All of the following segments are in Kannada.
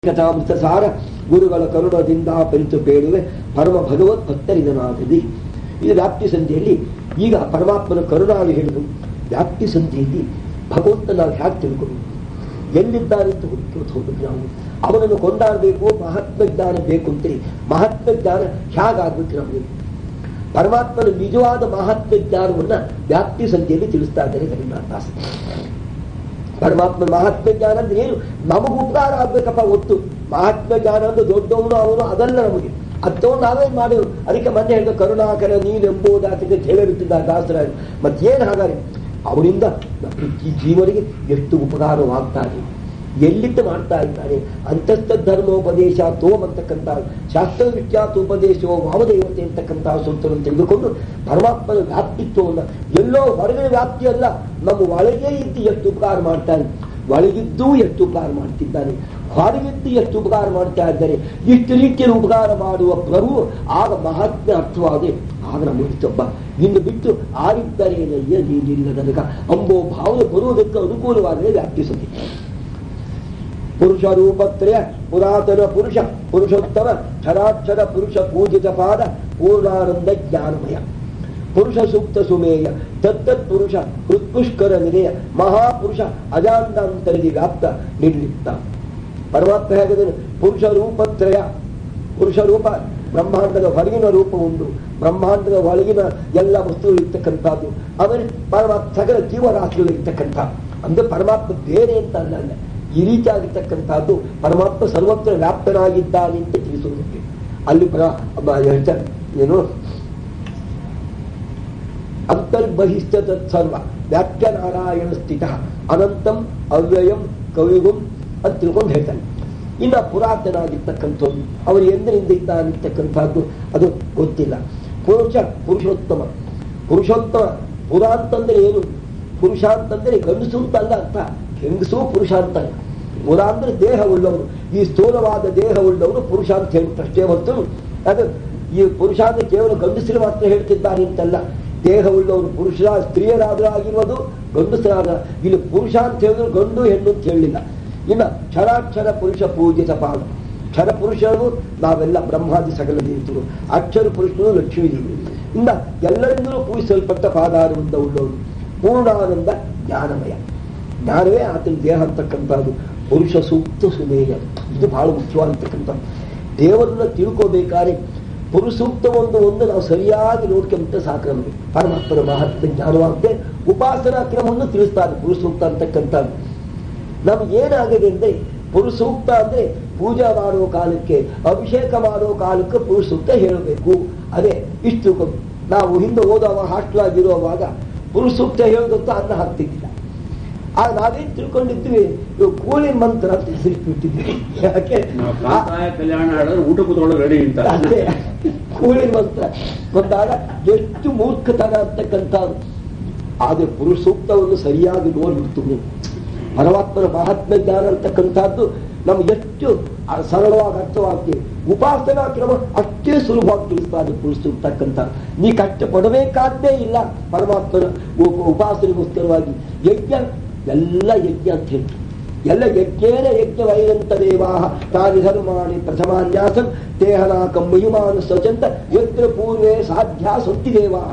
ಕಥಾಮೃತ ಸಾರ ಗುರುಗಳ ಕರುಣದಿಂದ ಪರಿತು ಬೇಡುವೆ ಪರಮ ಭಗವತ್ ಭಕ್ತರಿದನಾಗಲಿ ಇದು ವ್ಯಾಪ್ತಿ ಸಂಧಿಯಲ್ಲಿ ಈಗ ಪರಮಾತ್ಮನ ಕರುಣಾಳು ಹೇಳಿದು ವ್ಯಾಪ್ತಿ ಸಂಧಿಯಲ್ಲಿ ಭಗವಂತ ನಾವು ಹ್ಯಾಕ್ ತಿಳ್ಕೊಂಡು ಎಲ್ಲಿದ್ದಾನೆ ಅಂತ ಹುಡುಕೋದು ಹೋಗ್ಬೇಕು ನಾವು ಅವನನ್ನು ಕೊಂಡಾಡಬೇಕು ಮಹಾತ್ಮ ಜ್ಞಾನ ಬೇಕು ಅಂತೇಳಿ ಮಹಾತ್ಮ ಜ್ಞಾನ ಹೇಗಾಗ್ಬೇಕು ನಮಗೆ ಪರಮಾತ್ಮನ ನಿಜವಾದ ಮಹಾತ್ಮ ಜ್ಞಾನವನ್ನ ವ್ಯಾಪ್ತಿ ಸಂಧಿಯಲ್ಲಿ ತಿಳಿಸ್ತಾ ಇದ್ದಾರೆ ಜಗನ್ನಾಥದಾಸ ಪರಮಾತ್ಮ ಮಹಾತ್ಮ ಜ್ಞಾನ ಅಂದ್ರೆ ಏನು ನಮಗೂ ಉಪಕಾರ ಆಗ್ಬೇಕಪ್ಪ ಒತ್ತು ಮಹಾತ್ಮ ಜ್ಞಾನ ಅಂದ್ರೆ ದೊಡ್ಡವನು ಅವನು ಅದಲ್ಲ ನಮಗೆ ಅದು ನಾವೇ ಮಾಡಿದ್ರು ಅದಕ್ಕೆ ಮೊನ್ನೆ ಹೇಳಿದ ಕರುಣಾಕರ ನೀನೆಂಬುದಾತಿಗೆ ಹೇಳಿಬಿಟ್ಟಿದ್ದ ದಾಸರ ಮತ್ತೇನು ಹಾಗಾದ್ರೆ ಅವರಿಂದ ಈ ಜೀವನಿಗೆ ಎಷ್ಟು ಉಪಕಾರವಾಗ್ತಾನೆ ಎಲ್ಲಿಟ್ಟು ಮಾಡ್ತಾ ಇದ್ದಾನೆ ಅಂತಸ್ಥ ಧರ್ಮೋಪದೇಶ ತೋಮ್ ಅಂತಕ್ಕಂಥ ಶಾಸ್ತ್ರ ವಿಖ್ಯಾತ ಉಪದೇಶವೋ ವಾಮದೇವತೆ ಅಂತಕ್ಕಂಥ ಸೂತ್ರವನ್ನು ತೆಗೆದುಕೊಂಡು ಪರಮಾತ್ಮನ ವ್ಯಾಪ್ತಿತ್ವವನ್ನು ಎಲ್ಲೋ ಹೊರಗಿನ ವ್ಯಾಪ್ತಿ ಅಲ್ಲ ನಮ್ಮ ಒಳಗೆ ಇದ್ದು ಎಷ್ಟು ಉಪಕಾರ ಮಾಡ್ತಾನೆ ಒಳಗಿದ್ದೂ ಎಷ್ಟು ಉಪಕಾರ ಮಾಡ್ತಿದ್ದಾನೆ ಹೊರಗಿದ್ದು ಎಷ್ಟು ಉಪಕಾರ ಮಾಡ್ತಾ ಇದ್ದಾರೆ ಇಷ್ಟು ರೀತಿಯಲ್ಲಿ ಉಪಕಾರ ಮಾಡುವ ಪ್ರಭು ಆಗ ಮಹಾತ್ಮೆ ಅರ್ಥವಾದೆ ಆಗ ನಮ್ಮೊಬ್ಬ ಇನ್ನು ಬಿಟ್ಟು ಆರಿದ್ದರೇನಯ್ಯ ನೀನಿಲ್ಲ ನನಗ ಅಂಬೋ ಭಾವನೆ ಬರುವುದಕ್ಕೆ ಅನುಕೂಲವಾದರೆ ವ್ಯಾಪ್ತಿಸುತ್ತೆ ಪುರುಷ ರೂಪತ್ರಯ ಪುರಾತನ ಪುರುಷ ಪುರುಷೋತ್ತಮ ಕ್ಷರಾಕ್ಷರ ಪುರುಷ ಪೂಜಿತ ಪಾದ ಪೂರ್ಣಾನಂದ ಜ್ಞಾನಮಯ ಪುರುಷ ಸೂಕ್ತ ಸುಮೇಯ ತತ್ತತ್ ಪುರುಷ ಹೃತ್ಪುಷ್ಕರ ನಿಲಯ ಮಹಾಪುರುಷ ಅಜಾಂತಾಂತರದಿ ವ್ಯಾಪ್ತ ನಿರ್ಲಿಪ್ತ ಪರಮಾತ್ಮ ಹೇಗಿದ್ದಾನೆ ಪುರುಷ ರೂಪತ್ರಯ ಪುರುಷ ರೂಪ ಬ್ರಹ್ಮಾಂಡದ ಹೊರಗಿನ ರೂಪ ಉಂಟು ಬ್ರಹ್ಮಾಂಡದ ಒಳಗಿನ ಎಲ್ಲ ವಸ್ತುಗಳು ಇರ್ತಕ್ಕಂಥದ್ದು ಆಮೇಲೆ ಪರಮಾತ್ಮ ಸಕಲ ಜೀವರಾಶಿಗಳು ಇರ್ತಕ್ಕಂಥ ಅಂದ್ರೆ ಪರಮಾತ್ಮ ಬೇರೆ ಅಂತ ಅಲ್ಲ ಅಲ್ಲ ಈ ರೀತಿಯಾಗಿರ್ತಕ್ಕಂಥದ್ದು ಪರಮಾತ್ಮ ಸರ್ವತ್ರ ವ್ಯಾಪ್ತನಾಗಿದ್ದಾನೆ ಅಂತ ತಿಳಿಸುವುದಕ್ಕೆ ಅಲ್ಲಿ ಹೇಳ್ತಾರೆ ಏನು ಅಂತರ್ಬಹಿಷ್ಠ ತತ್ಸರ್ವ ವ್ಯಾಪ್ಯ ನಾರಾಯಣ ಸ್ಥಿತ ಅನಂತಂ ಅವ್ಯಯಂ ಕವಿಗುಂ ಅಂತ ತಿಳ್ಕೊಂಡು ಹೇಳ್ತಾನೆ ಇನ್ನು ಪುರಾತನ ಆಗಿರ್ತಕ್ಕಂಥದ್ದು ಅವರು ಎಂದರಿಂದ ಇದ್ದಾಗಿರ್ತಕ್ಕಂಥದ್ದು ಅದು ಗೊತ್ತಿಲ್ಲ ಪುರುಷ ಪುರುಷೋತ್ತಮ ಪುರುಷೋತ್ತಮ ಪುರ ಅಂತಂದ್ರೆ ಏನು ಪುರುಷ ಅಂತಂದ್ರೆ ಗಂಡಸು ಅಂತಲ್ಲ ಅರ್ಥ ಹೆಂಗಸು ಪುರುಷ ಅಂತಲ್ಲ ಪುರ ಅಂದ್ರೆ ದೇಹ ಉಳ್ಳವರು ಈ ಸ್ಥೂಲವಾದ ದೇಹ ಉಳ್ಳವರು ಪುರುಷ ಅಂತ ಹೇಳ್ಬಿಟ್ಟಷ್ಟೇ ಹೊರತು ಅದು ಈ ಪುರುಷ ಅಂದ್ರೆ ಕೇವಲ ಗಂಡಸರು ಮಾತ್ರ ಹೇಳ್ತಿದ್ದಾರೆ ಅಂತಲ್ಲ ದೇಹ ಉಳ್ಳವರು ಪುರುಷ ಸ್ತ್ರೀಯರಾದ್ರೂ ಆಗಿರೋದು ಗಂಡಸರಾದ ಇಲ್ಲಿ ಪುರುಷ ಅಂತ ಹೇಳಿದ್ರು ಗಂಡು ಹೆಣ್ಣು ಅಂತ ಹೇಳಲಿಲ್ಲ ಇನ್ನು ಕ್ಷರಾಕ್ಷರ ಪುರುಷ ಪೂಜಿತ ಪಾದ ಕ್ಷರ ಪುರುಷರು ನಾವೆಲ್ಲ ಬ್ರಹ್ಮಾದಿ ಸಕಲ ದೇವತರು ಅಕ್ಷರ ಪುರುಷರು ಲಕ್ಷ್ಮೀ ದೇವಿ ಇನ್ನ ಎಲ್ಲರಿಂದಲೂ ಪೂಜಿಸಲ್ಪಟ್ಟ ಪಾದಾರವಿಂದ ಉಳ್ಳವರು ಪೂರ್ಣಾನಂದ ಜ್ಞಾನಮಯ ಜ್ಞಾನವೇ ಆತನ ದೇಹ ಅಂತಕ್ಕಂಥದ್ದು ಪುರುಷ ಸೂಕ್ತ ಸುಮೇಯ ಇದು ಬಹಳ ಮುಖ್ಯವಾಗಿರ್ತಕ್ಕಂಥದ್ದು ದೇವರನ್ನ ತಿಳ್ಕೋಬೇಕಾದ್ರೆ ಪುರುಸೂಕ್ತ ಒಂದು ಒಂದು ನಾವು ಸರಿಯಾಗಿ ನೋಡ್ಕೊಂಬಿಟ್ಟು ಸಾಕು ನಮಗೆ ಪರಮಾತ್ಮನ ಮಹತ್ವ ಜ್ಞಾನವಾಗುತ್ತೆ ಉಪಾಸನಾ ಕ್ರಮವನ್ನು ತಿಳಿಸ್ತಾರೆ ಪುರುಸೂಕ್ತ ಅಂತಕ್ಕಂಥದ್ದು ನಮ್ಗೆ ಏನಾಗಿದೆ ಅಂದ್ರೆ ಪುರುಸೂಕ್ತ ಅಂದ್ರೆ ಪೂಜಾ ಮಾಡುವ ಕಾಲಕ್ಕೆ ಅಭಿಷೇಕ ಮಾಡುವ ಕಾಲಕ್ಕೆ ಪುರುಸೂಕ್ತ ಹೇಳಬೇಕು ಅದೇ ಇಷ್ಟು ನಾವು ಹಿಂದೆ ಓದುವ ಹಾಸ್ಟೆಲ್ ಆಗಿರುವಾಗ ಪುರುಸೂಕ್ತ ಹೇಳೋದಂತ ಅನ್ನ ಹಾಕ್ತಿದ್ದಿಲ್ಲ ಆಗ ನಾವೇನ್ ತಿಳ್ಕೊಂಡಿದ್ವಿ ಇವು ಕೂಲಿ ಮಂತ್ರ ಅಂತ ಹೆಸರಿಟ್ಬಿಟ್ಟಿದ್ವಿ ಯಾಕೆ ಕಲ್ಯಾಣ ಹಾಡಿದ್ರೆ ಊಟ ಕೂತ್ಕೊಳ್ಳೋ ರೆಡಿ ಅಂತ ಅದೇ ಕೂಲಿ ಮಂತ್ರ ಬಂದಾಗ ಎಷ್ಟು ಮೂರ್ಖತನ ಅಂತಕ್ಕಂಥ ಆದ್ರೆ ಪುರುಷ ಸೂಕ್ತವನ್ನು ಸರಿಯಾಗಿ ನೋಡ್ಬಿಡ್ತು ನೀವು ಪರಮಾತ್ಮನ ಮಹಾತ್ಮ ಜ್ಞಾನ ಅಂತಕ್ಕಂಥದ್ದು ನಮ್ಗೆ ಎಷ್ಟು ಸರಳವಾಗಿ ಅರ್ಥವಾಗ್ತದೆ ಉಪಾಸನಾ ಕ್ರಮ ಅಷ್ಟೇ ಸುಲಭವಾಗಿ ತಿಳಿಸ್ತಾರೆ ಪುರುಷ ಸೂಕ್ತಕ್ಕಂಥ ನೀ ಕಷ್ಟಪಡಬೇಕಾದ್ದೇ ಇಲ್ಲ ಪರಮಾತ್ಮನ ಉಪಾಸನೆಗೋಸ್ಕರವಾಗಿ ಯಜ್ಞ ಎಲ್ಲ ಯಜ್ಞ ಅಂತ ಹೇಳ್ತು ಎಲ್ಲ ಯಜ್ಞೇನ ಯಜ್ಞ ವೈರಂತ ದೇವಾ ತಾನಿ ಧರ್ಮಾಣಿ ಪ್ರಥಮಾನ್ಯಾಸಂ ದೇಹನ ಕಂಬಯುಮಾನ ಸಚಂತ ಯತ್ರ ಪೂರ್ವೇ ಸಾಧ್ಯ ಸೊತ್ತಿ ದೇವಾ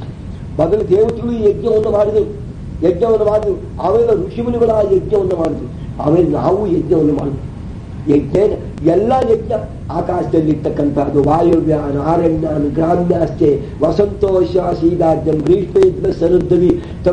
ಮೊದಲು ದೇವತೆಗಳು ಈ ಯಜ್ಞವನ್ನು ಮಾಡಿದರು ಯಜ್ಞವನ್ನು ಮಾಡಿದ್ರು ಆಮೇಲೆ ಋಷಿಮುನಿಗಳ ಆ ಯಜ್ಞವನ್ನು ಮಾಡಿದ್ರು ಆಮೇಲೆ ನಾವು ಯಜ್ಞವನ್ನು ಮಾಡಿದ್ವಿ ಯಜ್ಞ ಎಲ್ಲ ಯಜ್ಞ ಆಕಾಶದಲ್ಲಿರ್ತಕ್ಕಂಥದ್ದು ವಾಯುವ್ಯಾನ ಆರಣ್ಯಾನ ಗ್ರಾಮ್ಯಾಸ್ತೆ ವಸಂತೋಷ ಶೀದಾರ್ಜಂ ಗ್ರೀಷ್ಮ ಸರುದ್ಧವಿ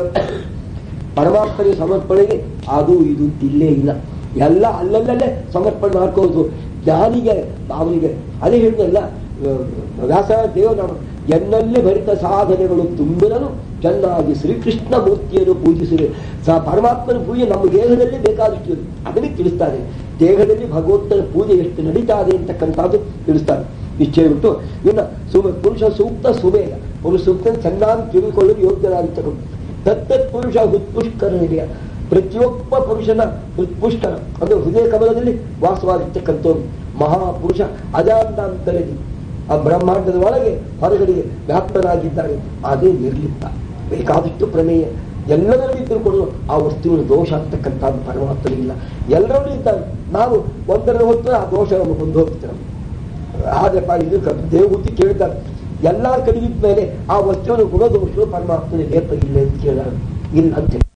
ಪರಮಾತ್ಮನಿಗೆ ಸಮರ್ಪಣೆಗೆ ಅದು ಇದು ಇಲ್ಲೇ ಇಲ್ಲ ಎಲ್ಲ ಅಲ್ಲಲ್ಲೇ ಸಮರ್ಪಣೆ ಮಾಡ್ಕೋದು ಜ್ಞಾನಿಗೆ ಅವನಿಗೆ ಅದೇ ಹೇಳಿದಲ್ಲ ವ್ಯಾಸ ದೇವನಾಮ ಎನ್ನಲ್ಲಿ ಭರಿತ ಸಾಧನೆಗಳು ತುಂಬಿರಲು ಚೆನ್ನಾಗಿ ಶ್ರೀಕೃಷ್ಣ ಮೂರ್ತಿಯನ್ನು ಪೂಜಿಸಿದೆ ಸ ಪರಮಾತ್ಮನ ಪೂಜೆ ನಮ್ಮ ದೇಹದಲ್ಲಿ ಬೇಕಾದಷ್ಟು ಅದನ್ನೇ ತಿಳಿಸ್ತಾರೆ ದೇಹದಲ್ಲಿ ಭಗವಂತನ ಪೂಜೆ ಎಷ್ಟು ನಡೀತಾ ಇದೆ ಅಂತಕ್ಕಂಥದ್ದು ತಿಳಿಸ್ತಾರೆ ನಿಶ್ಚಯ ಬಿಟ್ಟು ಇನ್ನು ಸುಮ ಪುರುಷ ಸೂಕ್ತ ಸುಮೇಯ ಪುರುಷ ಸೂಕ್ತ ಚೆನ್ನಾಗಿ ತಿಳಿದುಕೊಳ್ಳಲು ಯೋಗ್ಯರಾಗಿರ್ತಕ್ಕಂಥ ತತ್ತತ್ ಪುರುಷ ಹೃತ್ಪುಷ್ಕರ ಹಿರಿಯ ಪ್ರತಿಯೊಬ್ಬ ಪುರುಷನ ಹೃತ್ಪುಷ್ಕರ ಅದು ಹೃದಯ ಕಮಲದಲ್ಲಿ ವಾಸವಾಗಿರ್ತಕ್ಕಂಥವ್ರು ಮಹಾಪುರುಷ ಅಜಾಂತಾಂತರದಿ ಆ ಬ್ರಹ್ಮಾಂಡದ ಒಳಗೆ ಹೊರಗಡೆಗೆ ವ್ಯಾಪ್ತನಾಗಿದ್ದಾನೆ ಅದೇ ನಿರ್ಲಿಪ್ತ ಬೇಕಾದಷ್ಟು ಪ್ರಮೇಯ ಎಲ್ಲರಲ್ಲಿ ಇದ್ದರೂ ಕೂಡ ಆ ವಸ್ತುವಿನ ದೋಷ ಆಗ್ತಕ್ಕಂಥ ಪರಮಾತ್ಮನಿಲ್ಲ ಎಲ್ಲರಲ್ಲೂ ಇದ್ದಾನೆ ನಾವು ಒಂದರ ಹೊತ್ತು ಆ ದೋಷ ನಮಗೆ ಬಂದು ಹೋಗ್ತೇವೆ ಆದಪ್ಪ ಇದು ಕ- ದೇವಹೂತಿ ಕೇಳ್ತಾರೆ ಎಲ್ಲಾ ಕಡಿಗಿದ ಮೇಲೆ ಆ ವಸ್ತುವಿನ ಗುಣದೋಷಗಳು ಪರಮಾತ್ಮನ ಲೇಪ ಇಲ್ಲ ಅಂತ ಕೇಳ ಇಲ್ಲ ಅಂತ ಹೇಳಿ